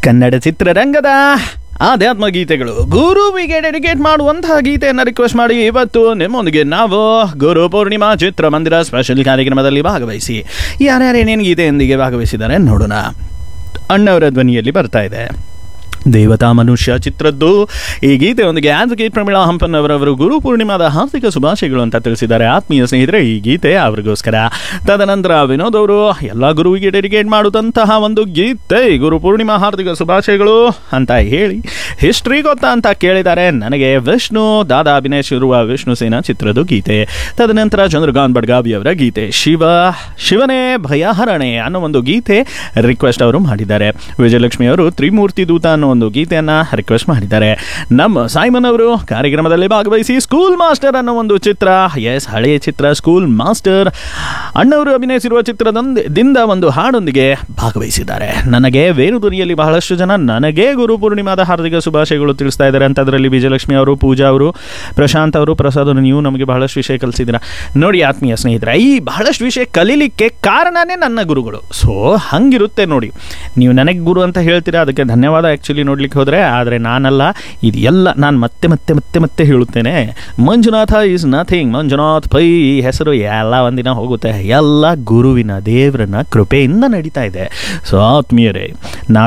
ಕನ್ನಡ ಚಿತ್ರರಂಗದ ಆಧ್ಯಾತ್ಮ ಗೀತೆಗಳು ಗುರುವಿಗೆ ಡೆಡಿಕೇಟ್ ಮಾಡುವಂತಹ ಗೀತೆಯನ್ನು ರಿಕ್ವೆಸ್ಟ್ ಮಾಡಿ ಇವತ್ತು ನಿಮ್ಮೊಂದಿಗೆ ನಾವು ಗುರು ಪೂರ್ಣಿಮಾ ಚಿತ್ರಮಂದಿರ ಸ್ಪೆಷಲ್ ಕಾರ್ಯಕ್ರಮದಲ್ಲಿ ಭಾಗವಹಿಸಿ ಯಾರ್ಯಾರು ಏನೇನು ಗೀತೆಯೊಂದಿಗೆ ಭಾಗವಹಿಸಿದ್ದಾರೆ ನೋಡೋಣ ಅಣ್ಣವರ ಧ್ವನಿಯಲ್ಲಿ ಬರ್ತಾ ಇದೆ ದೇವತಾ ಮನುಷ್ಯ ಚಿತ್ರದ್ದು ಈ ಗೀತೆಯೊಂದಿಗೆ ಆದ್ವಕೇಟ್ ಪ್ರಮೀಳಾ ಹಂಪನ್ನವರವರು ಗುರು ಪೂರ್ಣಿಮಾದ ಹಾರ್ದಿಕ ಶುಭಾಶಯಗಳು ಅಂತ ತಿಳಿಸಿದ್ದಾರೆ ಆತ್ಮೀಯ ಸ್ನೇಹಿತರೆ ಈ ಗೀತೆ ಅವರಿಗೋಸ್ಕರ ತದನಂತರ ವಿನೋದ್ ಅವರು ಎಲ್ಲ ಗುರುವಿಗೆ ಡೆಡಿಕೇಟ್ ಮಾಡುವಂತಹ ಒಂದು ಗೀತೆ ಗುರು ಪೂರ್ಣಿಮಾ ಹಾರ್ದಿಕ ಶುಭಾಶಯಗಳು ಅಂತ ಹೇಳಿ ಹಿಸ್ಟ್ರಿ ಗೊತ್ತಾ ಅಂತ ಕೇಳಿದ್ದಾರೆ ನನಗೆ ವಿಷ್ಣು ದಾದಾ ಅಭಿನಯಿಸಿರುವ ವಿಷ್ಣು ಸೇನಾ ಚಿತ್ರದ ಗೀತೆ ತದನಂತರ ಚಂದ್ರಕಾಂತ್ ಬಡ್ಗಾವಿ ಅವರ ಗೀತೆ ಶಿವ ಶಿವನೇ ಭಯಹರಣೆ ಅನ್ನೋ ಒಂದು ಗೀತೆ ರಿಕ್ವೆಸ್ಟ್ ಅವರು ಮಾಡಿದ್ದಾರೆ ವಿಜಯಲಕ್ಷ್ಮಿ ಅವರು ತ್ರಿಮೂರ್ತಿ ದೂತ ಅನ್ನೋ ಒಂದು ಗೀತೆಯನ್ನ ರಿಕ್ವೆಸ್ಟ್ ಮಾಡಿದ್ದಾರೆ ನಮ್ಮ ಸಾಯ್ಮನ್ ಅವರು ಕಾರ್ಯಕ್ರಮದಲ್ಲಿ ಭಾಗವಹಿಸಿ ಸ್ಕೂಲ್ ಮಾಸ್ಟರ್ ಅನ್ನೋ ಒಂದು ಚಿತ್ರ ಎಸ್ ಹಳೆಯ ಚಿತ್ರ ಸ್ಕೂಲ್ ಮಾಸ್ಟರ್ ಅಣ್ಣವರು ಅಭಿನಯಿಸಿರುವ ಚಿತ್ರದೊಂದು ದಿಂದ ಒಂದು ಹಾಡೊಂದಿಗೆ ಭಾಗವಹಿಸಿದ್ದಾರೆ ನನಗೆ ವೇಣುಧ್ವನಿಯಲ್ಲಿ ಬಹಳಷ್ಟು ಜನ ನನಗೆ ಗುರು ಪೂರ್ಣಿಮಾದ ಹಾರ್ದಿಕ ಶುಭಾಶಯಗಳು ತಿಳಿಸ್ತಾ ಇದ್ದಾರೆ ಅಂತ ಅದರಲ್ಲಿ ವಿಜಯಲಕ್ಷ್ಮಿ ಅವರು ಪೂಜಾ ಅವರು ಪ್ರಶಾಂತ್ ಅವರು ಪ್ರಸಾದ್ ಅವರು ನೀವು ನಮಗೆ ಬಹಳಷ್ಟು ವಿಷಯ ಕಲಿಸಿದ್ದೀರಾ ನೋಡಿ ಆತ್ಮೀಯ ಸ್ನೇಹಿತರೆ ಈ ಬಹಳಷ್ಟು ವಿಷಯ ಕಲೀಲಿಕ್ಕೆ ಕಾರಣನೇ ನನ್ನ ಗುರುಗಳು ಸೊ ಹಂಗಿರುತ್ತೆ ನೋಡಿ ನೀವು ನನಗೆ ಗುರು ಅಂತ ಹೇಳ್ತೀರಾ ಅದಕ್ಕೆ ಧನ್ಯವಾದ ಆ್ಯಕ್ಚುಲಿ ನೋಡ್ಲಿಕ್ಕೆ ಹೋದರೆ ಆದರೆ ನಾನಲ್ಲ ಇದು ಎಲ್ಲ ನಾನು ಮತ್ತೆ ಮತ್ತೆ ಮತ್ತೆ ಮತ್ತೆ ಹೇಳುತ್ತೇನೆ ಮಂಜುನಾಥ ಈಸ್ ನಥಿಂಗ್ ಮಂಜುನಾಥ್ ಪೈ ಈ ಹೆಸರು ಎಲ್ಲ ಒಂದಿನ ಹೋಗುತ್ತೆ ಎಲ್ಲ ಗುರುವಿನ ದೇವರನ್ನ ಕೃಪೆಯಿಂದ ನಡೀತಾ ಇದೆ ಸೊ ಆತ್ಮೀಯರೇ ನಾವು